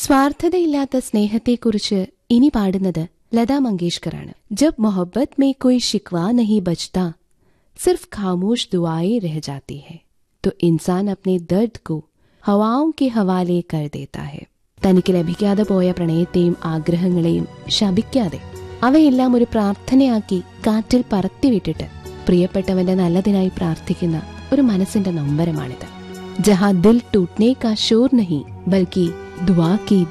സ്വാർത്ഥതയില്ലാത്ത സ്നേഹത്തെക്കുറിച്ച് ഇനി പാടുന്നത് ലതാ മങ്കേഷ്കറാണ് ജബ് മൊഹബ്ബത് മേ കോയി ശിക്വാ നഹി ബച്ചതാ സിർഫ് ഖാമോഷ് ദുആए रह जाती है तो इंसान अपने दर्द को ഹവാവും കെ ഹവാലെ കർ ദേത്താ ഹെ തനിക്ക് ലഭിക്കാതെ പോയ പ്രണയത്തെയും ആഗ്രഹങ്ങളെയും ശപിക്കാതെ അവയെല്ലാം ഒരു പ്രാർത്ഥനയാക്കി കാറ്റിൽ പറത്തിവിട്ടിട്ട് പ്രിയപ്പെട്ടവന്റെ നല്ലതിനായി പ്രാർത്ഥിക്കുന്ന ഒരു മനസ്സിന്റെ നൊമ്പരമാണിത് ജഹാ ദിൽ ടൂട്ട്നെ കാ ഷോർ നഹി ബൽക്കി ദുആ കി